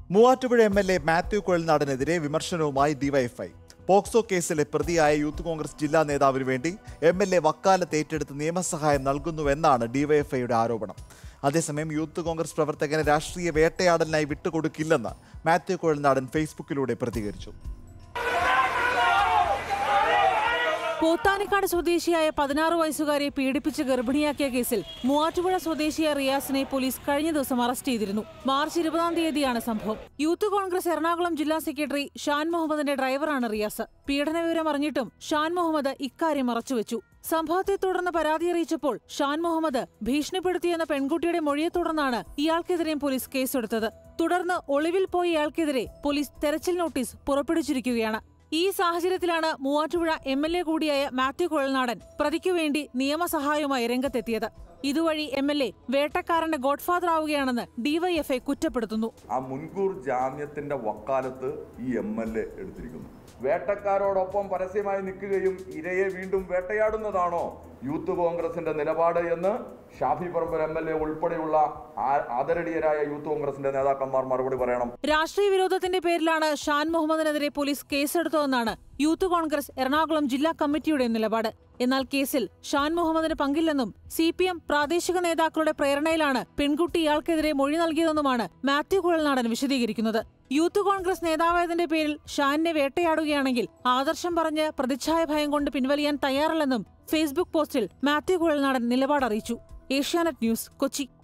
Muvattupuzha M L A Mathew കുഴൽനാടനെതിരെ വിമർശനവുമായി DYFI POCSO കേസിലെ പ്രതിയായ യൂത്ത് കോൺഗ്രസ് ജില്ലാ നേതാവിനു വേണ്ടി എം എൽ എ വക്കാലത്ത് ഏറ്റെടുത്ത് നിയമസഹായം നൽകുന്നുവെന്നാണ് ഡിവൈഎഫ്ഐയുടെ ആരോപണം അതേസമയം യൂത്ത് കോൺഗ്രസ് പ്രവർത്തകനെ രാഷ്ട്രീയ വേട്ടയാടലിനായി വിട്ടുകൊടുക്കില്ലെന്ന് മാത്യു കുഴൽനാടൻ ഫേസ്ബുക്കിലൂടെ പ്രതികരിച്ചു പോത്താനിക്കാട് സ്വദേശിയായ പതിനാറ് വയസ്സുകാരിയെ പീഡിപ്പിച്ച് ഗർഭിണിയാക്കിയ കേസിൽ മൂവാറ്റുപുഴ സ്വദേശിയായ റിയാസിനെ പോലീസ് കഴിഞ്ഞ ദിവസം അറസ്റ്റ് ചെയ്തിരുന്നു മാർച്ച് ഇരുപതാം തീയതിയാണ് സംഭവം യൂത്ത് കോൺഗ്രസ് എറണാകുളം ജില്ലാ സെക്രട്ടറി ഷാൻ മുഹമ്മദിന്റെ ഡ്രൈവറാണ് റിയാസ് പീഡന വിവരം അറിഞ്ഞിട്ടും ഷാൻ മുഹമ്മദ് ഇക്കാര്യം മറച്ചുവെച്ചു സംഭവത്തെ തുടർന്ന് പരാതി അറിയിച്ചപ്പോൾ ഷാൻ മുഹമ്മദ് ഭീഷണിപ്പെടുത്തിയെന്ന പെൺകുട്ടിയുടെ മൊഴിയെ തുടർന്നാണ് ഇയാൾക്കെതിരെയും പോലീസ് കേസെടുത്തത് തുടർന്ന് ഒളിവിൽ പോയ ഇയാൾക്കെതിരെ പോലീസ് തെരച്ചിൽ നോട്ടീസ് പുറപ്പെടുവിച്ചിരിക്കുകയാണ് ഈ സാഹചര്യത്തിലാണ് മൂവാറ്റുപുഴ എം എൽ എ കൂടിയായ മാത്യു കുഴൽനാടൻ പ്രതിക്കു വേണ്ടി നിയമസഹായവുമായി രംഗത്തെത്തിയത് ഇതുവഴി എം എൽ എ വേട്ടക്കാരന്റെ ഗോഡ്ഫാദർ ആവുകയാണെന്ന് ഡിവൈഎഫ്ഐ കുറ്റപ്പെടുത്തുന്നു ആ മുൻകൂർ ജാമ്യത്തിന്റെ വക്കാലത്ത് ഈ എം എൽ എ എടുത്തിരിക്കുന്നു വേട്ടക്കാരോടൊപ്പം പരസ്യമായി നിൽക്കുകയും ഇരയെ വീണ്ടും വേട്ടയാടുന്നതാണോ യൂത്ത് കോൺഗ്രസിന്റെ നിലപാട് എന്ന് Shafi Parambil M L A ഉൾപ്പെടെയുള്ള ആ- ആദരണീയരായ യൂത്ത് കോൺഗ്രസിന്റെ നേതാക്കന്മാർ മറുപടി പറയണം രാഷ്ട്രീയ വിരോധത്തിന്റെ പേരിലാണ് ഷാൻ മുഹമ്മദിനെതിരെ പോലീസ് കേസെടുത്തതെന്നാണ് യൂത്ത് കോൺഗ്രസ് എറണാകുളം ജില്ലാ കമ്മിറ്റിയുടെ നിലപാട് എന്നാൽ കേസിൽ ഷാൻ മുഹമ്മദിന് പങ്കില്ലെന്നും സി പി എം പ്രാദേശിക നേതാക്കളുടെ പ്രേരണയിലാണ് പെൺകുട്ടി ഇയാൾക്കെതിരെ മൊഴി നൽകിയതെന്നുമാണ് മാത്യു കുഴൽനാടൻ വിശദീകരിക്കുന്നത് യൂത്ത് കോൺഗ്രസ് നേതാവായതിന്റെ പേരിൽ ഷാനിനെ വേട്ടയാടുകയാണെങ്കിൽ ആദർശം പറഞ്ഞ് പ്രതിച്ഛായ ഭയം കൊണ്ട് പിൻവലിയാൻ തയ്യാറല്ലെന്നും ഫേസ്ബുക്ക് പോസ്റ്റിൽ മാത്യു കുഴൽനാടൻ നിലപാട് അറിയിച്ചു ഏഷ്യാനെറ്റ് ന്യൂസ് കൊച്ചി